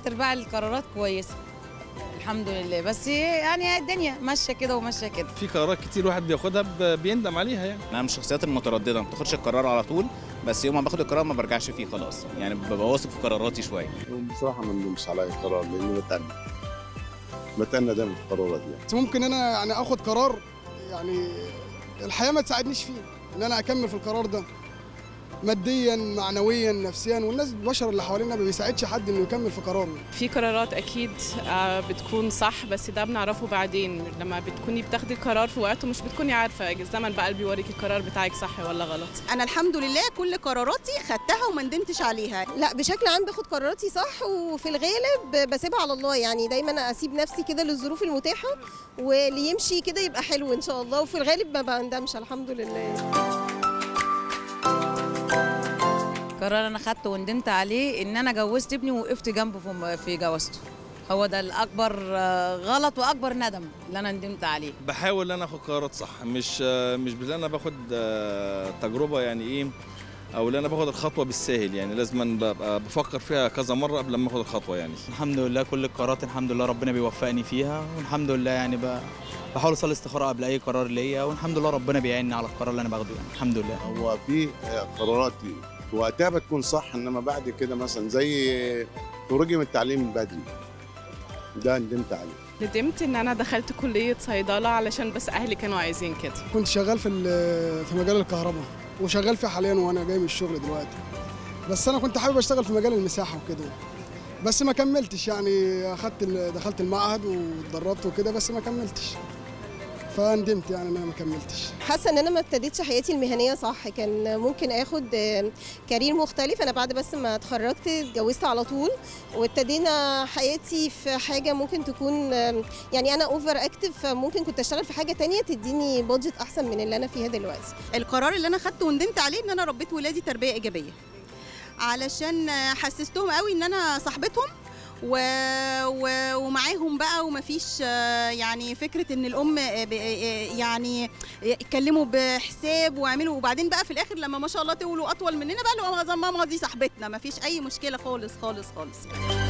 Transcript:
تلات ارباع القرارات كويسه الحمد لله بس يعني الدنيا ماشيه كده وماشيه كده في قرارات كتير واحد بياخدها ب- بيندم عليها يعني انا من الشخصيات المتردده ما بتاخدش القرار على طول بس يوم ما باخد القرار ما برجعش فيه خلاص يعني ببقى واثق في قراراتي شويه بصراحه ما ندمش على اي قرار لاني بتأنى بتأنى دايما في القرارات دي بس ممكن انا يعني اخد قرار يعني الحياه ما تساعدنيش فيه ان انا اكمل في القرار ده ماديا معنويا نفسيا والناس البشر اللي حوالينا ما بيساعدش حد انه يكمل في قراره في قرارات اكيد آه، بتكون صح بس ده بنعرفه بعدين لما بتكوني بتاخدي قرار في وقته مش بتكوني عارفه الزمن بقى اللي بيوريك القرار بتاعك صح ولا غلط انا الحمد لله كل قراراتي خدتها وما ندمتش عليها لا بشكل عام باخد قراراتي صح وفي الغالب بسيبها على الله يعني دايما اسيب نفسي كده للظروف المتاحه واللي يمشي كده يبقى حلو ان شاء الله وفي الغالب ما بندمش الحمد لله قرار انا خدته وندمت عليه ان انا جوزت ابني ووقفت جنبه في- في جوازته هو ده الاكبر آه، غلط واكبر ندم اللي انا ندمت عليه بحاول ان انا اخد قرارات صح مش آه، مش بان انا باخد آه، تجربه يعني ايه او ان انا باخد الخطوه بالساهل يعني لازم ببقى بفكر فيها كذا مره قبل ما اخد الخطوه يعني الحمد لله كل القرارات الحمد لله ربنا بيوفقني فيها والحمد لله يعني ب- بحاول اصلي استخاره قبل اي قرار ليا والحمد لله ربنا بيعيني على القرار اللي انا باخده يعني الحمد لله هو في آه، قرارات في وقتها بتكون صح انما بعد كده مثلا زي خروجي من التعليم بدري ده ندمت عليه ندمت ان انا دخلت كليه صيدله علشان بس اهلي كانوا عايزين كده كنت شغال في ال- في مجال الكهرباء وشغال فيه حاليا وانا جاي من الشغل دلوقتي بس انا كنت حابب اشتغل في مجال المساحه وكده بس ما كملتش يعني اخدت ال- دخلت المعهد واتدربت وكده بس ما كملتش فندمت يعني ان انا ما كملتش حاسه ان انا ما ابتديتش حياتي المهنيه صح كان ممكن اخد آه، كارير مختلف انا بعد بس ما اتخرجت اتجوزت على طول وابتدينا حياتي في حاجه ممكن تكون آه، يعني انا اوفر اكتف فممكن كنت اشتغل في حاجه تانية تديني بادجت احسن من اللي انا فيها دلوقتي القرار اللي انا خدته وندمت عليه ان انا ربيت ولادي تربيه ايجابيه علشان حسستهم قوي ان انا صاحبتهم و... و... ومعاهم بقى ومفيش آه، يعني فكره ان الام آه، ب- آه، يعني يتكلموا بحساب ويعملوا وبعدين بقى في الاخر لما ما شاء الله تقولوا اطول مننا بقى اللي هو ماما دي صاحبتنا مفيش اي مشكله خالص خالص خالص يعني.